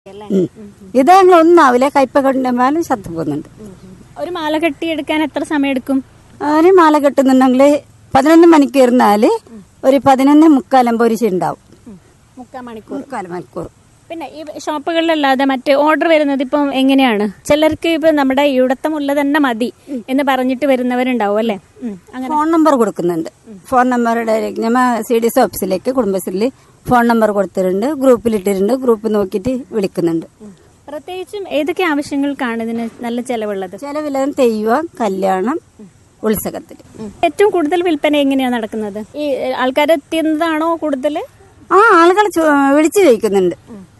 ഉം. ഇത് ഞങ്ങൾ ഒന്നാവില്ല കയ്പ കണ്ടുമാലും ചത്തു പോകുന്നുണ്ട് ഒരു മാല കെട്ടിയെടുക്കാൻ എത്ര സമയം എടുക്കും ഒരു മാല കെട്ടുന്നുണ്ടെങ്കിൽ പതിനൊന്ന് മണിക്ക് ഇരുന്നാല് ഒരു പതിനൊന്ന് മുക്കാലമ്പോ ഒരു ഉണ്ടാവും മുക്കാൽ മണിക്കൂർ മുക്കാൽ മണിക്കൂർ പിന്നെ ഈ ഷോപ്പുകളിലല്ലാതെ മറ്റ് ഓർഡർ വരുന്നത് ഇപ്പം എങ്ങനെയാണ് ചിലർക്ക് ഇപ്പൊ നമ്മുടെ ഇവിടത്തമുള്ള തന്നെ മതി എന്ന് പറഞ്ഞിട്ട് വരുന്നവരുണ്ടാവും അല്ലേ ഉം. അങ്ങനെ ഫോൺ നമ്പർ കൊടുക്കുന്നുണ്ട് ഫോൺ നമ്പർ ഡയറക്റ്റ് ഞമ്മ സി ഡി എസ് ഓഫീസിലേക്ക് കുടുംബശ്രീയിൽ ഫോൺ നമ്പർ കൊടുത്തിട്ടുണ്ട് ഗ്രൂപ്പിലിട്ടിട്ടുണ്ട് ഗ്രൂപ്പ് നോക്കിയിട്ട് വിളിക്കുന്നുണ്ട് പ്രത്യേകിച്ചും ഏതൊക്കെ ആവശ്യങ്ങൾക്കാണ് ഇതിന് നല്ല ചെലവുള്ളത് ചെലവിലും തെയ്യം കല്യാണം ഉത്സവത്തിന് ഏറ്റവും കൂടുതൽ വിൽപ്പന എങ്ങനെയാണ് നടക്കുന്നത് ഈ ആൾക്കാർ എത്തുന്നതാണോ കൂടുതൽ ആ ആളുകൾ വിളിച്ചു ചോദിക്കുന്നുണ്ട്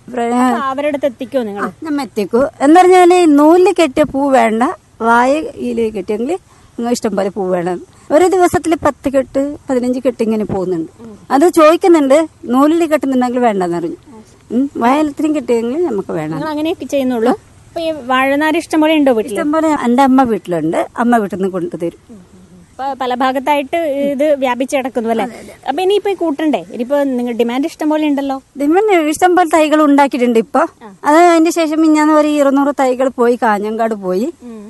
അവരുടെ അടുത്ത് എത്തിക്കോ നിങ്ങൾ നമ്മ എത്തിക്കൂ എന്ന് പറഞ്ഞാല് നൂലിൽ കെട്ടിയ പൂ വേണ്ട വായയിൽ കെട്ടിയെങ്കിൽ നിങ്ങൾ ഇഷ്ടം പോലെ പൂ വേണം ഒരു ദിവസത്തിൽ പത്ത് കെട്ട് പതിനഞ്ച് കെട്ട് ഇങ്ങനെ പോകുന്നുണ്ട് അത് ചോദിക്കുന്നുണ്ട് നൂലിൽ കെട്ടുന്നുണ്ടെങ്കിൽ വേണ്ടെന്ന് പറഞ്ഞു ഉം, വായലത്തിനും കെട്ടിയെങ്കിൽ നമുക്ക് വേണം നിങ്ങൾ അങ്ങനെയൊക്കെ ചെയ്യുന്നുള്ളൂ അപ്പൊ ഈ വാഴനാര് ഇഷ്ടംപോലെ ഉണ്ടോ വീട്ടിൽ ഇഷ്ടം പോലെ എൻ്റെ അമ്മ വീട്ടിലുണ്ട് അമ്മ വീട്ടിൽ നിന്ന് കൊണ്ടുതരും അപ്പൊ പല ഭാഗത്തായിട്ട് ഇത് വ്യാപിച്ചു കിടക്കുന്നു അല്ലെ അപ്പൊ ഇനിയിപ്പോ ഈ കൂട്ടണ്ടേ ഇനിയിപ്പോ നിങ്ങൾ ഡിമാൻഡ് ഇഷ്ടംപോലെ ഉണ്ടല്ലോ ദിമ്മന് ഇഷ്ടം പോലെ തൈകൾ ഉണ്ടാക്കിയിട്ടുണ്ട് ഇപ്പൊ അത് അതിന്റെ ശേഷം ഞാൻ ഒരു ഇരുന്നൂറ് തൈകൾ പോയി കാഞ്ഞങ്ങാട് പോയി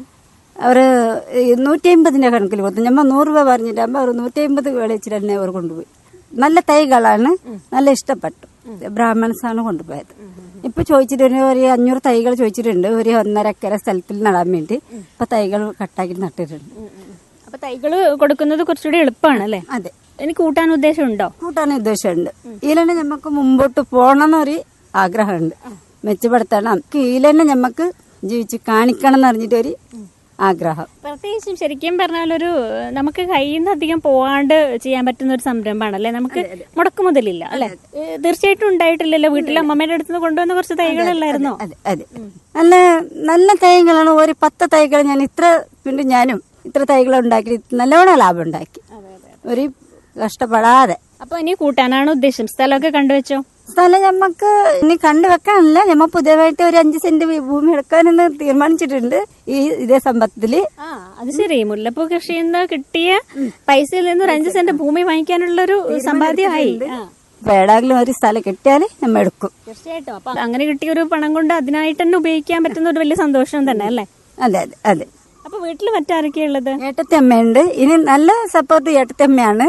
അവര് നൂറ്റി അമ്പതിന്റെ കണക്കിൽ കൊടുത്തു ഞമ്മ നൂറ് രൂപ പറഞ്ഞിട്ടാകുമ്പോ അവർ നൂറ്റി അമ്പത് വിളിച്ചിട്ട് തന്നെ അവർ കൊണ്ടുപോയി നല്ല തൈകളാണ് നല്ല ഇഷ്ടപ്പെട്ടു ബ്രാഹ്മൺസ് ആണ് കൊണ്ടുപോയത് ഇപ്പൊ ചോദിച്ചിട്ട് ഒരു ഒരു അഞ്ഞൂറ് തൈകൾ ചോദിച്ചിട്ടുണ്ട് ഒരു ഒന്നര അക്കര സ്ഥലത്തിൽ നടാൻ വേണ്ടി ഇപ്പൊ തൈകൾ കട്ടാക്കി നട്ടിട്ടുണ്ട് അപ്പൊ തൈകള് കൊടുക്കുന്നത് കുറച്ചുകൂടി എളുപ്പമാണ് അല്ലെ അതെ ഇനി കൂട്ടാൻ ഉദ്ദേശമുണ്ടോ കൂട്ടാൻ ഉദ്ദേശമുണ്ട് ഇതിലെന്നെ നമുക്ക് മുമ്പോട്ട് പോകണം എന്നൊരു ആഗ്രഹമുണ്ട് മെച്ചപ്പെടുത്തണം ഇതിലെന്നെ നമുക്ക് ജീവിച്ച് കാണിക്കണം എന്ന് പറഞ്ഞിട്ടൊരു ആഗ്രഹം പ്രത്യേകിച്ചും ശരിക്കും പറഞ്ഞാൽ ഒരു നമുക്ക് കയ്യിൽ നിന്ന് അധികം പോവാണ്ട് ചെയ്യാൻ പറ്റുന്ന ഒരു സംരംഭമാണ് അല്ലെ നമുക്ക് മുടക്കു മുതലില്ല അല്ലെ തീർച്ചയായിട്ടും ഉണ്ടായിട്ടില്ലല്ലോ വീട്ടിലെ അമ്മമ്മയുടെ അടുത്ത് നിന്ന് കൊണ്ടുവന്ന കുറച്ച് തൈകളല്ലായിരുന്നോ അതെ അതെ നല്ല നല്ല തൈകളാണ് ഒരു പത്ത് തൈകൾ ഞാൻ ഇത്ര പിന്നെ ഞാനും ഇത്ര തൈകൾ ഉണ്ടാക്കി നല്ലോണം ലാഭം ഉണ്ടാക്കി ഒരു കഷ്ടപ്പെടാതെ അപ്പൊ ഇനി കൂട്ടാനാണ് ഉദ്ദേശം സ്ഥലമൊക്കെ കണ്ടുവച്ചോ സ്ഥലം നമുക്ക് ഇനി കണ്ടു വെക്കാനല്ല ഞമ്മ പുതിയതായിട്ട് ഒരു അഞ്ച് സെന്റ് ഭൂമി എടുക്കാനെന്ന് തീരുമാനിച്ചിട്ടുണ്ട് ഈ ഇതേ സമ്പത്തില് ആ അത് ശരി മുല്ലപ്പൂ കൃഷിയിൽ നിന്ന് കിട്ടിയ പൈസയിൽ നിന്ന് ഒരു അഞ്ച് സെന്റ് ഭൂമി വാങ്ങിക്കാനുള്ള ഒരു സമ്പാദ്യമായി ആ. അപ്പൊ എവിടെയെങ്കിലും ഒരു സ്ഥലം കിട്ടിയാൽ നമ്മ എടുക്കും തീർച്ചയായിട്ടും അപ്പൊ അങ്ങനെ കിട്ടിയ ഒരു പണം കൊണ്ട് അതിനായിട്ട് തന്നെ ഉപയോഗിക്കാൻ പറ്റുന്ന ഒരു വലിയ സന്തോഷം തന്നെ അല്ലേ അതെ അതെ അതെ അപ്പൊ വീട്ടിൽ മറ്റാരൊക്കെയാ ഉള്ളത് ഏട്ടത്തി അമ്മയുണ്ട് ഇനി നല്ല സപ്പോർട്ട് ഏട്ടത്തി അമ്മയാണ്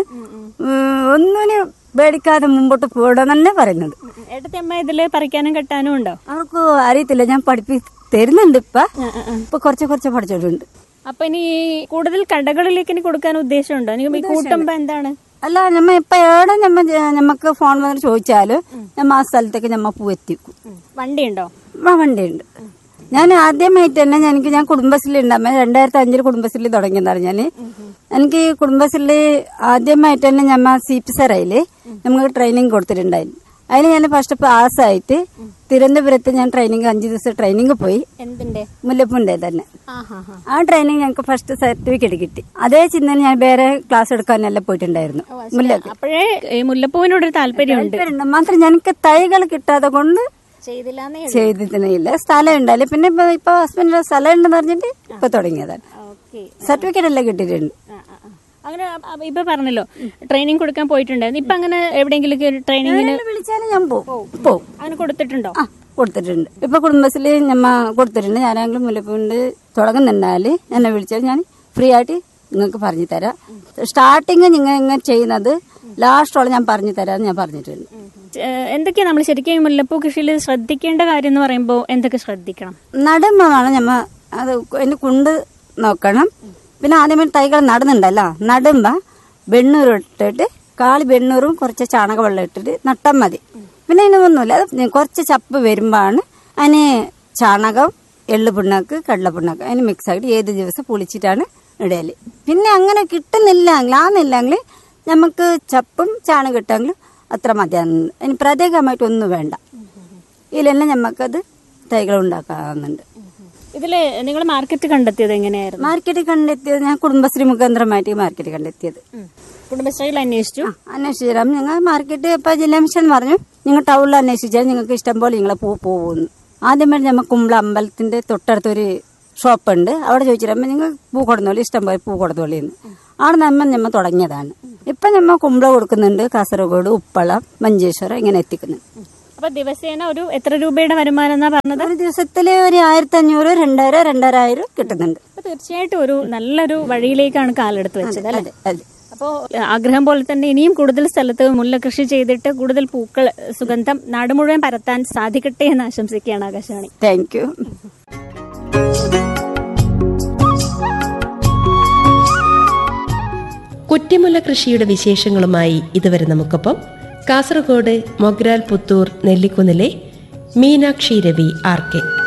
ഒന്നിനും പേടിക്കാതെ മുമ്പോട്ട് പോകണം തന്നെ പറയുന്നത് ഏട്ടത്തി അമ്മ ഇതില് പറിക്കാനും കെട്ടാനും ഉണ്ടോ അവർക്ക് അറിയത്തില്ല ഞാൻ പഠിപ്പി തരുന്നുണ്ട് ഇപ്പൊ ഇപ്പൊ കുറച്ച് കുറച്ച് പഠിച്ചിട്ടുണ്ട് അപ്പൊ ഇനി ഈ കൂടുതൽ കടകളിലേക്ക് ഇനി കൊടുക്കാൻ ഉദ്ദേശമുണ്ടോ ഇനി ഈ കൂട്ടുമ്പോ എന്താണ് അല്ല നമ്മ ഇപ്പൊ എവിടെ നമ്മ നമുക്ക് ഫോൺ വന്നിട്ട് ചോദിച്ചാലും നമ്മ ആ സ്ഥലത്തേക്ക് നമ്മ പൂ എത്തിക്കും വണ്ടി ഉണ്ടോ ആ വണ്ടിയുണ്ട് ഞാൻ ആദ്യമായിട്ട് തന്നെ ഞാൻ- എനിക്ക് ഞാൻ കുടുംബശ്രീ ഉണ്ടാകുമ്പോ രണ്ടായിരത്തി അഞ്ചിൽ കുടുംബശ്രീ തുടങ്ങിയതാണ് ഞാൻ എനിക്ക് ഈ കുടുംബശ്രീ ആദ്യമായിട്ട് തന്നെ ഞമ്മ സി പി സറയില് നമുക്ക് ട്രെയിനിങ് കൊടുത്തിട്ടുണ്ടായിരുന്നു അതിന് ഞാൻ ഫസ്റ്റ് പാസ്സായിട്ട് തിരുവനന്തപുരത്ത് ഞാൻ ട്രെയിനിങ് അഞ്ച് ദിവസം ട്രെയിനിങ് പോയി എന്തിന്റെ മുല്ലപ്പുണ്ടേ തന്നെ ആ ട്രെയിനിങ് ഞങ്ങൾക്ക് ഫസ്റ്റ് സർട്ടിഫിക്കറ്റ് കിട്ടി അതേ ചിന്തന ഞാൻ വേറെ ക്ലാസ് എടുക്കാനെല്ലാം പോയിട്ടുണ്ടായിരുന്നു മുല്ലക്ക് അപ്പോഴേ ഈ മുല്ലപ്പൂവിനോട് ഒരു താല്പര്യമുണ്ട് താല്പര്യമുണ്ട്. മാത്രം ഞങ്ങൾക്ക് തൈകൾ കിട്ടാതെ കൊണ്ട് ചെയ്തില്ലാന്നേ ചെയ്തിട്ടില്ല സ്ഥലം ഉണ്ടായില്ല പിന്നെ ഇപ്പൊ ഇപ്പൊ ഹസ്ബൻഡിന്റെ സ്ഥലം ഉണ്ടെന്ന് പറഞ്ഞിട്ട് ഇപ്പൊ തുടങ്ങിയതാണ് ഓക്കെ സർട്ടിഫിക്കറ്റ് എല്ലാം കിട്ടിയിട്ടുണ്ട് അങ്ങനെ അ- ഇപ്പൊ പറഞ്ഞല്ലോ ട്രെയിനിങ് കൊടുക്കാൻ പോയിട്ടുണ്ടായിരുന്നു ഇപ്പൊ അങ്ങനെ എവിടെയെങ്കിലും ട്രെയിനിങ്ങിന് എന്നെ വിളിച്ചാലും ഞാൻ പോകും പോവും അങ്ങനെ കൊടുത്തിട്ടുണ്ടോ ആ കൊടുത്തിട്ടുണ്ട് ഇപ്പൊ കുടുംബശ്രീ ഞമ്മ കൊടുത്തിട്ടുണ്ട് ഞാനെങ്കിലും മുല്ലപ്പൂണ്ട് തുടങ്ങുന്നുണ്ടാല് എന്നെ വിളിച്ചാൽ ഞാൻ ഫ്രീ ആയിട്ട് നിങ്ങൾക്ക് പറഞ്ഞു തരാം സ്റ്റാർട്ടിങ് നിങ്ങൾ ഇങ്ങനെ ചെയ്യുന്നത് ലാസ്റ്റോളം ഞാൻ പറഞ്ഞു തരാമെന്ന് ഞാൻ പറഞ്ഞിട്ടുണ്ട് ഏഹ് എന്തൊക്കെയാ നമ്മൾ ശരിക്കും ഈ മുല്ലപ്പൂ കൃഷിയിൽ ശ്രദ്ധിക്കേണ്ട കാര്യം എന്ന് പറയുമ്പോൾ എന്തൊക്കെ ശ്രദ്ധിക്കണം നടുമ്പോഴാണ് ഞമ്മ അത് അതിന്റെ കുണ്ട് നോക്കണം പിന്നെ ആദ്യമേ തൈകൾ നടുന്നുണ്ടല്ലോ നടുമ്പോ വെണ്ണൂറ് ഇട്ടിട്ട് കാളി വെണ്ണൂറും കുറച്ച് ചാണകവെള്ളം ഇട്ടിട്ട് നട്ടാൽ മതി പിന്നെ ഇതിനൊന്നുമില്ല അത് കുറച്ച് ചപ്പ് വരുമ്പോഴാണ് അതിന് ചാണകം എള്ളു പിണ്ണാക്ക് കടല പിണ്ണാക്ക് അതിന് മിക്സ് ആയിട്ട് ഏത് ദിവസം പുളിച്ചിട്ടാണ് ഇടല് പിന്നെ അങ്ങനെ കിട്ടുന്നില്ലെങ്കിൽ ആന്നില്ലെങ്കിൽ നമുക്ക് ചപ്പും ചാണകം ഇട്ടെങ്കിലും അത്ര മതിയാകുന്നു അതിന് പ്രത്യേകമായിട്ട് ഒന്നും വേണ്ട ഇതിലെല്ലാം നമുക്കത് തൈകൾ ഉണ്ടാക്കാവുന്നുണ്ട് ഇതില് നിങ്ങൾ മാർക്കറ്റ് കണ്ടെത്തിയത് എങ്ങനെയായിരുന്നു മാർക്കറ്റ് കണ്ടെത്തിയത് ഞാൻ കുടുംബശ്രീ മുഖാന്തരമായിട്ട് മാർക്കറ്റ് കണ്ടെത്തിയത് കുടുംബശ്രീയിൽ അന്വേഷിച്ചു ആ, അന്വേഷിച്ചു ഞങ്ങൾ മാർക്കറ്റ് ഇപ്പൊ ജില്ലാ മിഷൻ പറഞ്ഞു നിങ്ങൾ ടൗണിൽ അന്വേഷിച്ചാൽ നിങ്ങൾക്ക് ഇഷ്ടം പോലെ നിങ്ങളെ പൂ പോകുന്നു ആദ്യമേ നമ്മൾ കുമ്പള അമ്പലത്തിന്റെ തൊട്ടടുത്തൊരു ഷോപ്പുണ്ട് അവിടെ ചോദിച്ചിട്ട് നിങ്ങൾ പൂ കൊടുന്നോളി ഇഷ്ടം പോലെ പൂ കൊടുത്തോളിന്ന് അവിടെ നമ്മൾ നമ്മൾ തുടങ്ങിയതാണ് ഇപ്പൊ നമ്മൾ കുമ്പള കൊടുക്കുന്നുണ്ട് കാസർഗോഡ് ഉപ്പള മഞ്ചേശ്വരം ഇങ്ങനെ എത്തിക്കുന്നുണ്ട് അപ്പൊ ദിവസേന ഒരു എത്ര രൂപയുടെ വരുമാനം എന്നാ പറഞ്ഞത് ഒരു ദിവസത്തില് ഒരു ആയിരത്തി അഞ്ഞൂറ് രണ്ടായിരം രണ്ടായിരം കിട്ടുന്നുണ്ട് അപ്പൊ തീർച്ചയായിട്ടും ഒരു നല്ലൊരു വഴിയിലേക്കാണ് കാലെടുത്ത് വെച്ചത് അല്ലെ അതെ അതെ അപ്പോൾ ആഗ്രഹം പോലെ തന്നെ ഇനിയും കൂടുതൽ സ്ഥലത്ത് മുല്ല കൃഷി ചെയ്തിട്ട് കൂടുതൽ പൂക്കൾ സുഗന്ധം നാട് മുഴുവൻ പരത്താൻ സാധിക്കട്ടെ എന്ന് ആശംസിക്കുകയാണ് ആകാശവാണി താങ്ക് യു കുറ്റിമുല്ല കൃഷിയുടെ വിശേഷങ്ങളുമായി ഇതുവരെ നമുക്കൊപ്പം കാസർഗോഡ് മൊഗ്രാൽ പുത്തൂർ നെല്ലിക്കുന്നിലെ മീനാക്ഷി രവി ആർ കെ